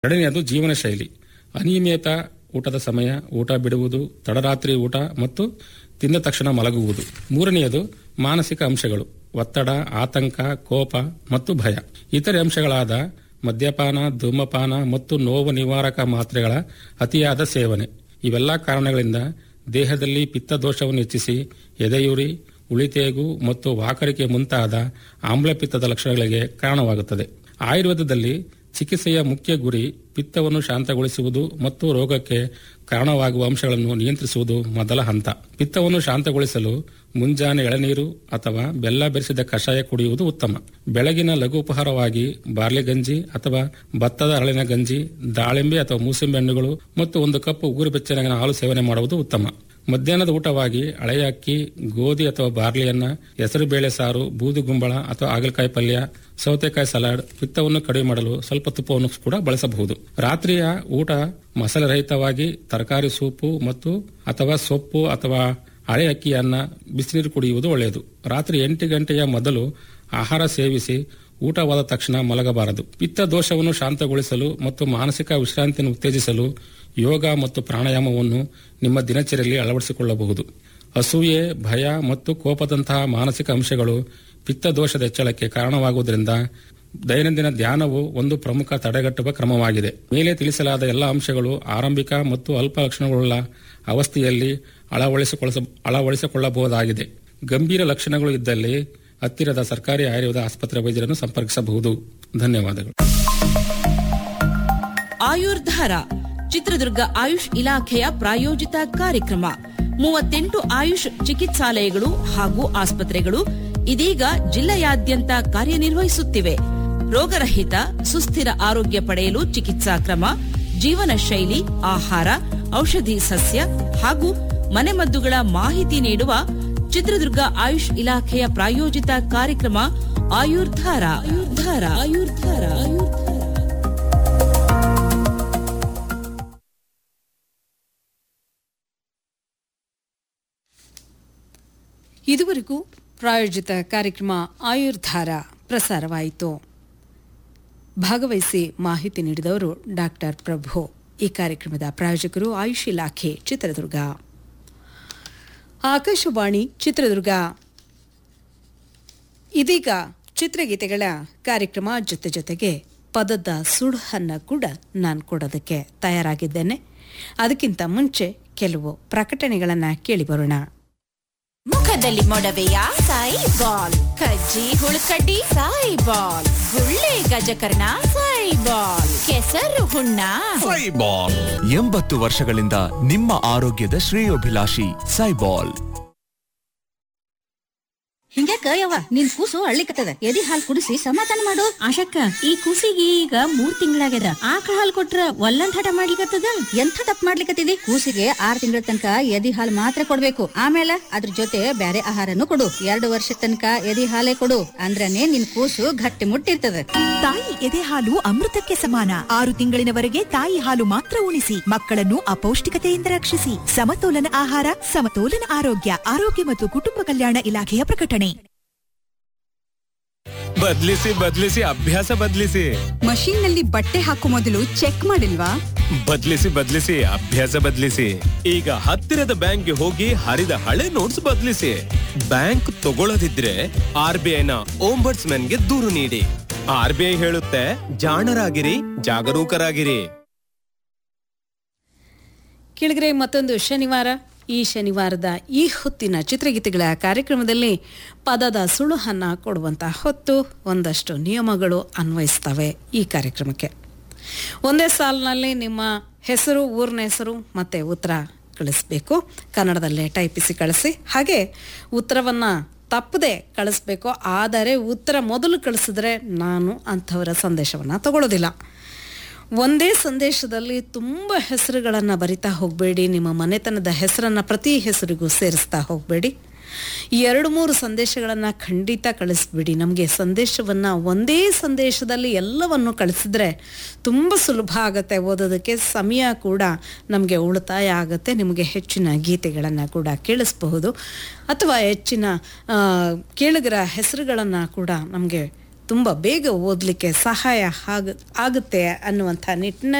ಎರಡನೆಯದು ಜೀವನ ಶೈಲಿ ಅನಿಯಮಿತ ಊಟದ ಸಮಯ ಊಟ ಬಿಡುವುದು ತಡರಾತ್ರಿ ಊಟ ಮತ್ತು ತಿಂದ ತಕ್ಷಣ ಮಲಗುವುದು ಮೂರನೆಯದು ಮಾನಸಿಕ ಅಂಶಗಳು ಒತ್ತಡ ಆತಂಕ ಕೋಪ ಮತ್ತು ಭಯ ಇತರೆ ಅಂಶಗಳಾದ ಮದ್ಯಪಾನ ಧೂಮಪಾನ ಮತ್ತು ನೋವು ನಿವಾರಕ ಮಾತ್ರೆಗಳ ಅತಿಯಾದ ಸೇವನೆ ಇವೆಲ್ಲ ಕಾರಣಗಳಿಂದ ದೇಹದಲ್ಲಿ ಪಿತ್ತದೋಷವನ್ನು ಹೆಚ್ಚಿಸಿ ಎದೆಯುರಿ ಉಳಿತೇಗು ಮತ್ತು ವಾಕರಿಕೆ ಮುಂತಾದ ಆಮ್ಲಪಿತ್ತದ ಲಕ್ಷಣಗಳಿಗೆ ಕಾರಣವಾಗುತ್ತದೆ ಆಯುರ್ವೇದದಲ್ಲಿ ಚಿಕಿತ್ಸೆಯ ಮುಖ್ಯ ಗುರಿ ಪಿತ್ತವನ್ನು ಶಾಂತಗೊಳಿಸುವುದು ಮತ್ತು ರೋಗಕ್ಕೆ ಕಾರಣವಾಗುವ ಅಂಶಗಳನ್ನು ನಿಯಂತ್ರಿಸುವುದು ಮೊದಲ ಹಂತ ಪಿತ್ತವನ್ನು ಶಾಂತಗೊಳಿಸಲು ಮುಂಜಾನೆ ಎಳನೀರು ಅಥವಾ ಬೆಲ್ಲ ಬೆರೆಸಿದ ಕಷಾಯ ಕುಡಿಯುವುದು ಉತ್ತಮ ಬೆಳಗಿನ ಲಘು ಉಪಹಾರವಾಗಿ ಬಾರ್ಲಿ ಗಂಜಿ ಅಥವಾ ಭತ್ತದ ಅರಳಿನ ಗಂಜಿ ದಾಳಿಂಬೆ ಅಥವಾ ಮೂಸಂಬಿ ಹಣ್ಣುಗಳು ಮತ್ತು ಒಂದು ಕಪ್ ಉಗುರು ಬೆಚ್ಚಗಿನ ಹಾಲು ಸೇವನೆ ಮಾಡುವುದು ಉತ್ತಮ ಮಧ್ಯಾಹ್ನದ ಊಟವಾಗಿ ಹಳೆಯ ಅಕ್ಕಿ ಗೋಧಿ ಅಥವಾ ಬಾರ್ಲಿಯನ್ನ ಹೆಸರುಬೇಳೆ ಸಾರು ಬೂದುಗುಂಬಳ ಅಥವಾ ಹಾಗಲಕಾಯಿ ಪಲ್ಯ ಸೌತೆಕಾಯಿ ಸಲಾಡ್ ಪಿತ್ತವನ್ನು ಕಡಿಮೆ ಮಾಡಲು ಸ್ವಲ್ಪ ತುಪ್ಪವನ್ನು ಕೂಡ ಬಳಸಬಹುದು ರಾತ್ರಿಯ ಊಟ ಮಸಾಲೆ ರಹಿತವಾಗಿ ತರಕಾರಿ ಸೂಪು ಮತ್ತು ಅಥವಾ ಸೊಪ್ಪು ಅಥವಾ ಹಳೆ ಅಕ್ಕಿಯನ್ನ ಬಿಸಿನೀರು ಕುಡಿಯುವುದು ಒಳ್ಳೆಯದು ರಾತ್ರಿ ಎಂಟು ಗಂಟೆಯ ಮೊದಲು ಆಹಾರ ಸೇವಿಸಿ ಊಟವಾದ ತಕ್ಷಣ ಮಲಗಬಾರದು ಪಿತ್ತ ದೋಷವನ್ನು ಶಾಂತಗೊಳಿಸಲು ಮತ್ತು ಮಾನಸಿಕ ವಿಶ್ರಾಂತಿಯನ್ನು ಉತ್ತೇಜಿಸಲು ಯೋಗ ಮತ್ತು ಪ್ರಾಣಾಯಾಮವನ್ನು ನಿಮ್ಮ ದಿನಚರಿಯಲ್ಲಿ ಅಳವಡಿಸಿಕೊಳ್ಳಬಹುದು ಅಸೂಯೆ ಭಯ ಮತ್ತು ಕೋಪದಂತಹ ಮಾನಸಿಕ ಅಂಶಗಳು ಪಿತ್ತ ದೋಷದ ಹೆಚ್ಚಳಕ್ಕೆ ಕಾರಣವಾಗುವುದರಿಂದ ದೈನಂದಿನ ಧ್ಯಾನವು ಒಂದು ಪ್ರಮುಖ ತಡೆಗಟ್ಟುವ ಕ್ರಮವಾಗಿದೆ ಮೇಲೆ ತಿಳಿಸಲಾದ ಎಲ್ಲ ಅಂಶಗಳು ಆರಂಭಿಕ ಮತ್ತು ಅಲ್ಪ ಲಕ್ಷಣಗಳುಳ್ಳ ಅವಸ್ಥೆಯಲ್ಲಿ ಅಳವಡಿಸಿಕೊಳ್ಳ ಅಳವಡಿಸಿಕೊಳ್ಳಬಹುದಾಗಿದೆ ಗಂಭೀರ ಲಕ್ಷಣಗಳು ಇದ್ದಲ್ಲಿ ಹತ್ತಿರದ ಸರ್ಕಾರಿ ಆಯುರ್ವೇದ ಆಸ್ಪತ್ರೆ ವೈದ್ಯರನ್ನು ಸಂಪರ್ಕಿಸಬಹುದು ಧನ್ಯವಾದಗಳು ಆಯುರ್ಧಾರ ಚಿತ್ರದುರ್ಗ ಆಯುಷ್ ಇಲಾಖೆಯ ಪ್ರಾಯೋಜಿತ ಕಾರ್ಯಕ್ರಮ ಮೂವತ್ತೆಂಟು ಆಯುಷ್ ಚಿಕಿತ್ಸಾಲಯಗಳು ಹಾಗೂ ಆಸ್ಪತ್ರೆಗಳು ಇದೀಗ ಜಿಲ್ಲೆಯಾದ್ಯಂತ ಕಾರ್ಯನಿರ್ವಹಿಸುತ್ತಿವೆ ರೋಗರಹಿತ ಸುಸ್ಥಿರ ಆರೋಗ್ಯ ಪಡೆಯಲು ಚಿಕಿತ್ಸಾ ಕ್ರಮ ಜೀವನ ಶೈಲಿ ಆಹಾರ ಔಷಧಿ ಸಸ್ಯ ಹಾಗೂ ಮನೆಮದ್ದುಗಳ ಮಾಹಿತಿ ನೀಡುವ ಚಿತ್ರದುರ್ಗ ಆಯುಷ್ ಇಲಾಖೆಯ ಪ್ರಾಯೋಜಿತ ಕಾರ್ಯಕ್ರಮ ಆಯುರ್ಧಾರ ಆಯುರ್ಧಾರ ಆಯುರ್ಧಾರ ಆಯುರ್ಧಾರ ಇದುವರೆಗೂ ಪ್ರಾಯೋಜಿತ ಕಾರ್ಯಕ್ರಮ ಆಯುರ್ಧಾರ ಪ್ರಸಾರವಾಯಿತು ಭಾಗವಹಿಸಿ ಮಾಹಿತಿ ನೀಡಿದವರು ಡಾಕ್ಟರ್ ಪ್ರಭು ಈ ಕಾರ್ಯಕ್ರಮದ ಪ್ರಾಯೋಜಕರು ಆಯುಷ್ ಇಲಾಖೆ ಚಿತ್ರದುರ್ಗ ಆಕಾಶವಾಣಿ ಚಿತ್ರದುರ್ಗ ಇದೀಗ ಚಿತ್ರಗೀತೆಗಳ ಕಾರ್ಯಕ್ರಮ ಜೊತೆ ಜೊತೆಗೆ ಪದದ ಸುಡುಹನ್ನ ಕೂಡ ನಾನು ಕೊಡೋದಕ್ಕೆ ತಯಾರಾಗಿದ್ದೇನೆ ಅದಕ್ಕಿಂತ ಮುಂಚೆ ಕೆಲವು ಪ್ರಕಟಣೆಗಳನ್ನ ಕೇಳಿ ಬರೋಣ ಮುಖದಲ್ಲಿ ಮೊಡವೆಯ ಸಾಯಿ ಬಾಲ್ ಕಜ್ಜಿ ಹುಳುಕಡ್ಡಿ ಸಾಯಿ ಬಾಲ್ ಗುಳ್ಳೆ ಗಜಕರ್ಣ ಸಾಯಿ ಬಾಲ್ ಕೆಸರು ಹುಣ್ಣ ಸೈಬಾಲ್ ಎಂಬತ್ತು ವರ್ಷಗಳಿಂದ ನಿಮ್ಮ ಆರೋಗ್ಯದ ಶ್ರೇಯೋಭಿಲಾಷಿ ಸೈಬಾಲ್ ಹಿಂಗ್ಯಾಕ ಯವ್ವ ನಿನ್ ಕೂಸು ಅಳ್ಳಿಕತ್ತದ ಎದಿ ಹಾಲ್ ಕುಡಿಸಿ ಸಮಾಧಾನ ಮಾಡು ಆಶಕ್ಕ ಈ ಕೂಸಿಗೆ ಈಗ ಮೂರ್ ತಿಂಗಳಾಗ್ಯದ ಆಕಳ ಹಾಲ್ ಕೊಟ್ರ ಒಲ್ಲಂದ್ ಹಠ ಮಾಡ್ಲಿಕತ್ತದ ಎಂಥ ತಪ್ಪು ಮಾಡ್ಲಿಕತ್ತಿದಿ ಕೂಸಿಗೆ ಆರ್ ತಿಂಗಳ ತನಕ ಎದಿ ಹಾಲ್ ಮಾತ್ರ ಕೊಡ್ಬೇಕು ಆಮೇಲೆ ಅದ್ರ ಜೊತೆ ಬ್ಯಾರೆ ಆಹಾರನು ಕೊಡು ಎರಡು ವರ್ಷ ತನಕ ಎದಿ ಹಾಲೇ ಕೊಡು ಅಂದ್ರನೇ ನಿನ್ ಕೂಸು ಗಟ್ಟಿ ಮುಟ್ಟಿರ್ತದ ತಾಯಿ ಎದೆ ಹಾಲು ಅಮೃತಕ್ಕೆ ಸಮಾನ ಆರು ತಿಂಗಳಿನವರೆಗೆ ತಾಯಿ ಹಾಲು ಮಾತ್ರ ಉಣಿಸಿ ಮಕ್ಕಳನ್ನು ಅಪೌಷ್ಟಿಕತೆಯಿಂದ ರಕ್ಷಿಸಿ ಸಮತೋಲನ ಆಹಾರ ಸಮತೋಲನ ಆರೋಗ್ಯ ಆರೋಗ್ಯ ಮತ್ತು ಕುಟುಂಬ ಕಲ್ಯಾಣ ಇಲಾಖೆಯ ಪ್ರಕಟಣೆ ಬದ್ಲಿಸಿ ಬದ್ಲಿಸಿ ಅಭ್ಯಾಸ ಬದ್ಲಿಸಿ ಮಷೀನ್ ನಲ್ಲಿ ಬಟ್ಟೆ ಹಾಕೋ ಮೊದಲು ಚೆಕ್ ಮಾಡಿಲ್ವಾ ಬದ್ಲಿಸಿ ಬದ್ಲಿಸಿ ಅಭ್ಯಾಸ ಬದ್ಲಿಸಿ ಈಗ ಹತ್ತಿರದ ಬ್ಯಾಂಕ್ಗೆ ಹೋಗಿ ಹರಿದ ಹಳೆ ನೋಟ್ಸ್ ಬದ್ಲಿಸಿ ಬ್ಯಾಂಕ್ ತಗೊಳ್ಳದಿದ್ರೆ ಆರ್ ಬಿ ಐನ ಗೆ ದೂರು ನೀಡಿ ಆರ್ ಬಿ ಐ ಹೇಳುತ್ತೆ ಜಾಣರಾಗಿರಿ ಜಾಗರೂಕರಾಗಿರಿ ಕೆಳಗರೆ ಮತ್ತೊಂದು ಶನಿವಾರ ಈ ಶನಿವಾರದ ಈ ಹೊತ್ತಿನ ಚಿತ್ರಗೀತೆಗಳ ಕಾರ್ಯಕ್ರಮದಲ್ಲಿ ಪದದ ಸುಳುಹನ್ನ ಕೊಡುವಂಥ ಹೊತ್ತು ಒಂದಷ್ಟು ನಿಯಮಗಳು ಅನ್ವಯಿಸ್ತವೆ ಈ ಕಾರ್ಯಕ್ರಮಕ್ಕೆ ಒಂದೇ ಸಾಲಿನಲ್ಲಿ ನಿಮ್ಮ ಹೆಸರು ಊರಿನ ಹೆಸರು ಮತ್ತು ಉತ್ತರ ಕಳಿಸ್ಬೇಕು ಕನ್ನಡದಲ್ಲೇ ಟೈಪಿಸಿ ಕಳಿಸಿ ಹಾಗೆ ಉತ್ತರವನ್ನು ತಪ್ಪದೆ ಕಳಿಸ್ಬೇಕು ಆದರೆ ಉತ್ತರ ಮೊದಲು ಕಳಿಸಿದ್ರೆ ನಾನು ಅಂಥವರ ಸಂದೇಶವನ್ನು ತಗೊಳ್ಳೋದಿಲ್ಲ ಒಂದೇ ಸಂದೇಶದಲ್ಲಿ ತುಂಬ ಹೆಸರುಗಳನ್ನು ಬರಿತಾ ಹೋಗಬೇಡಿ ನಿಮ್ಮ ಮನೆತನದ ಹೆಸರನ್ನು ಪ್ರತಿ ಹೆಸರಿಗೂ ಸೇರಿಸ್ತಾ ಹೋಗಬೇಡಿ ಎರಡು ಮೂರು ಸಂದೇಶಗಳನ್ನು ಖಂಡಿತ ಕಳಿಸ್ಬಿಡಿ ನಮಗೆ ಸಂದೇಶವನ್ನು ಒಂದೇ ಸಂದೇಶದಲ್ಲಿ ಎಲ್ಲವನ್ನು ಕಳಿಸಿದ್ರೆ ತುಂಬ ಸುಲಭ ಆಗುತ್ತೆ ಓದೋದಕ್ಕೆ ಸಮಯ ಕೂಡ ನಮಗೆ ಉಳಿತಾಯ ಆಗುತ್ತೆ ನಿಮಗೆ ಹೆಚ್ಚಿನ ಗೀತೆಗಳನ್ನು ಕೂಡ ಕೇಳಿಸಬಹುದು ಅಥವಾ ಹೆಚ್ಚಿನ ಕೇಳುಗರ ಹೆಸರುಗಳನ್ನು ಕೂಡ ನಮಗೆ ತುಂಬ ಬೇಗ ಓದಲಿಕ್ಕೆ ಸಹಾಯ ಆಗ ಆಗುತ್ತೆ ಅನ್ನುವಂಥ ನಿಟ್ಟಿನಲ್ಲಿ